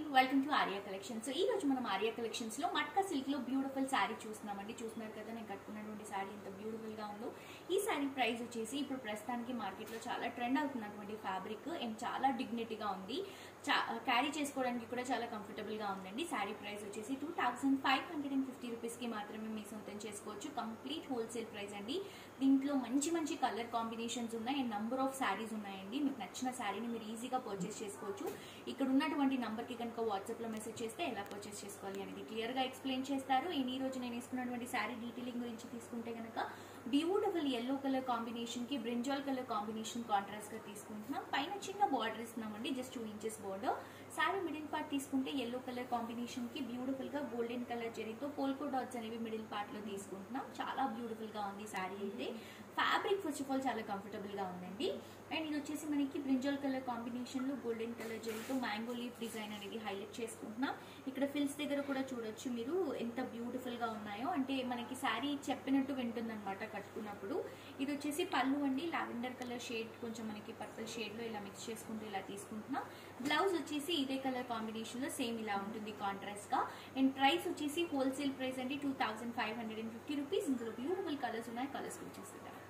welcome to Arya collection so ఈ రోజు మనం ఆర్యా కలెక్షన్స్ లో మట్కా సిల్క్ లో బ్యూటిఫుల్ శారీ చూస్తున్నామండి చూస్తున్నారు కదా నేను కట్టుకున్నటువంటి శారీ ఎంత బ్యూటిఫుల్ గా ఉందో ఈ శారీ ప్రైస్ వచ్చేసి ఇప్పుడు ప్రస్తుతానికి మార్కెట్ లో చాలా ట్రెండ్ అవుతున్నటువంటి ఫ్యాబ్రిక్ అండ్ చాలా డిగ్నిటీగా ఉంది క్యారీ చేసుకోవడానికి కూడా చాలా కంఫర్టబుల్ గా ఉందండి శారీ ప్రైస్ వచ్చేసి two thousand five hundred and fifty rupees కి మాత్రమే మీ సొంతం చేసుకోవచ్చు కంప్లీట్ హోల్సేల్ ప్రైస్ అండి దీంట్లో మంచి మంచి కలర్ కాంబినేషన్స్ ఉన్నాయి అండ్ నంబర్ ఆఫ్ శారీస్ ఉన్నాయండి మీకు నచ్చిన శారీని మీరు ఈజీగా పర్చేస్ చేసుకోవచ్చు ఇక్కడ ఉన్నటువంటి నంబర్ కి కనుక వాట్సాప్ లో మెసేజ్ చేస్తే ఎలా పర్చేస్ చేసుకోవాలి అనేది క్లియర్ గా ఎక్స్ప్లెయిన్ చేస్తారు అండ్ ఈ రోజు నేను వేసుకున్నటువంటి శారీ డీటెయిలింగ్ గురించి తీసుకుంటే కనుక బ్యూటిఫుల్ ఎల్లో కలర్ కాంబినేషన్ కి బ్రింజాల్ కలర్ కాంబినేషన్ కాంట్రాస్ట్ గా తీసుకుంటున్నాం పైన చిన్న బార్డర్ ఇస్తున్నామండి just two inches border sari middle part తీసుకుంటే ఎల్లో కలర్ కాంబినేషన్ కి బ్యూటిఫుల్ గా గోల్డెన్ కలర్ జరీతో పోల్కో డాట్స్ అనేవి మిడిల్ పార్ట్ లో తీసుకుంటున్నాం చాలా బ్యూటిఫుల్ గా ఉంది శారీ అయితే ఫ్యాబ్రిక్ ఫస్ట్ ఆఫ్ ఆల్ చాలా కంఫర్టబుల్ గా ఉందండి అండ్ ఇది వచ్చేసి మనకి బ్రింజాల్ కలర్ కాంబినేషన్ లో గోల్డెన్ కలర్ జరీతో మ్యాంగో లీఫ్ డిజైన్ అనేది హైలైట్ చేసుకుంటున్నాం ఇక్కడ ఫిల్స్ దగ్గర కూడా చూడొచ్చు మీరు ఎంత బ్యూటిఫుల్ గా ఉన్నాయో అంటే మనకి శారీ చెప్పినట్టు వింటుందన్నమాట కట్టుకున్నప్పుడు ఇది వచ్చేసి పళ్ళు అండి లావెండర్ కలర్ షేడ్ కొంచెం మనకి పర్పుల్ షేడ్ లో ఇలా మిక్స్ చేసుకుంటూ ఇలా తీసుకుంటున్నాం బ్లౌజ్ వచ్చేసి ఇదే కలర్ కాంబినేషన్ లో సేమ్ ఇలా ఉంటుంది కాంట్రాస్ట్ గా అండ్ ప్రైస్ వచ్చేసి హోల్సేల్ ప్రైస్ అండి two thousand five hundred and fifty rupees ఇందులో బ్యూటిఫుల్ కలర్స్ ఉన్నాయి కలర్స్ వచ్చేసి